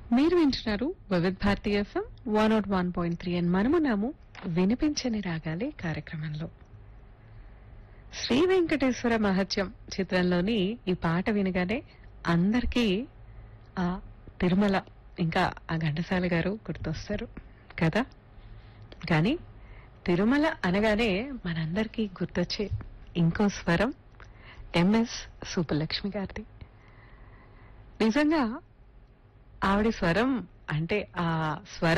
మీరు వింటున్నారు Vividh Bharati FM one nought one point three అని మనమున్నాము వినిపించని రాగాలి కార్యక్రమంలో శ్రీ వెంకటేశ్వర మహత్యం చిత్రంలోని ఈ పాట వినగానే అందరికీ ఆ తిరుమల ఇంకా ఆ ఘంటసాల గారు గుర్తొస్తారు కదా కానీ తిరుమల అనగానే మనందరికీ గుర్తొచ్చే ఇంకో స్వరం ఎంఎస్ సుబ్బలక్ష్మి గారిది నిజంగా ఆవిడ స్వరం అంటే ఆ స్వరం